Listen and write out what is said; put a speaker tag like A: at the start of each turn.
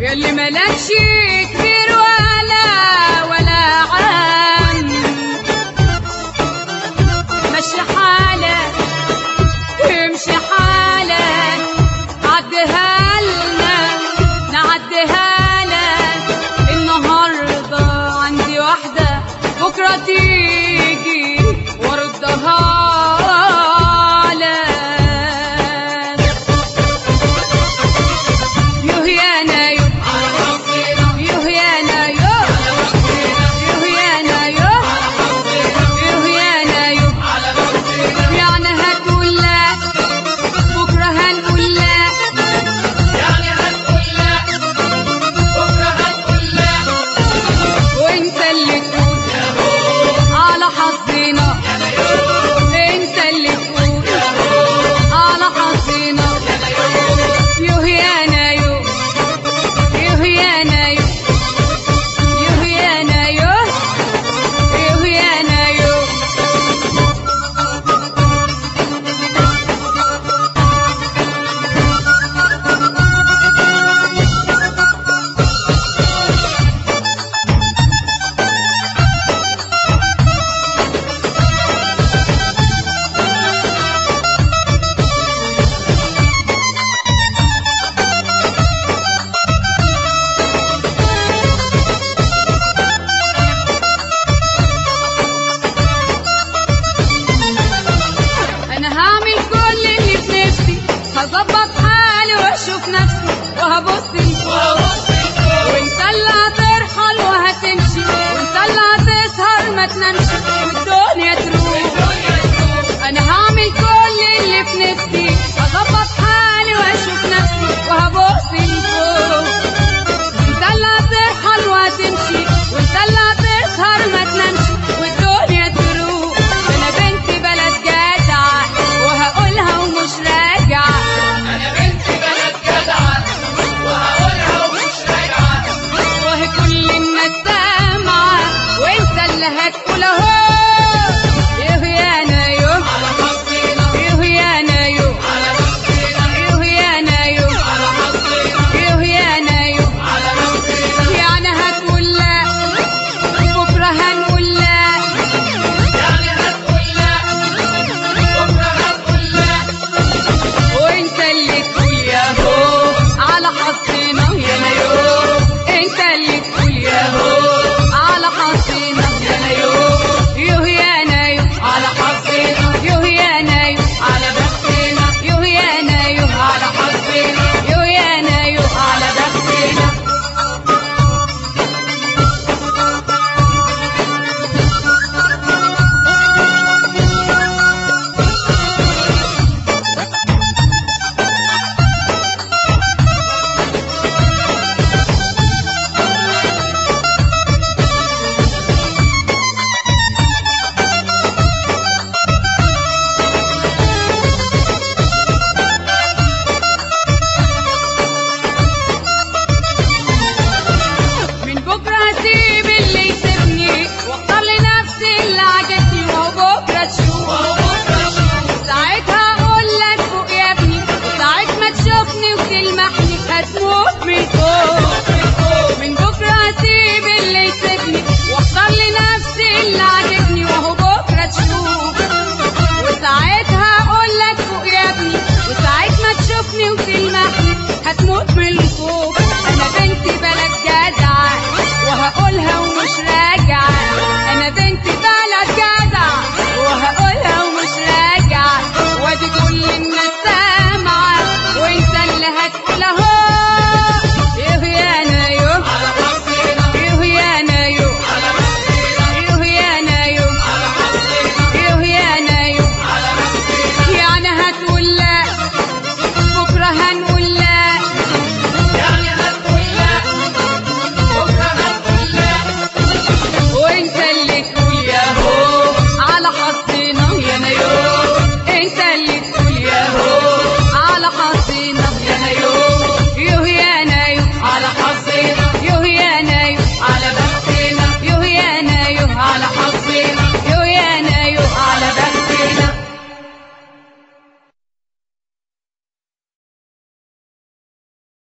A: ياللي ملكش كبير ولا ولا عام مشي حالك امشي حالك عديها لنا نعديها لك النهارده عندي واحده بكره تيجي واردها لك يوه يا نايو يوه يا نايو يوه يا نايو يوه يا نايو يعني هتقول لا بكره هنقول لا وانت اللي تقول على حظنا انت اللي تقول على حظنا يوه يا نايو يوه يا نايو يوه يا نايو يوه يا نايو انا هعمل كل اللي في نفسي هظبط حالي واشوف نفسي وهبص وانت اللي هترحل وهتمشي وانت اللي هتسهر ما تنامش والدنيا تروح انا هعمل كل اللي في نفسي هظبط حالي واشوف نفسي وهبص لفوق انت اللي هترحل وهتمشي وانت اللي هتسهر ما تنامش والدنيا تروح انا بنت بلد جدعة وهقولها ومش راجعة وهي كل الناس سامعة وانت اللي هتقول اهو يوه يا نايو يوه يا نايو يوه يا نايو يوه يا نايو يعني هتقول لا بكرة هنقول لا وانت اللي تقول يا هو على حظنا يا نايو انت اللي تقول يا هو على حظنا يا نايو يوه يا نايو على حظنا يوه يا نايو على بختنا يوه يا نايو على حظنا يوه يا نايو على بختنا من بكرة هسيب اللي يسيبني واختار لنفسي اللي عجبني وبكرة تشوف ساعتها اقول لك فوق يا ابني وساعة ما تشوفني وتلمحني هتموت من الخوف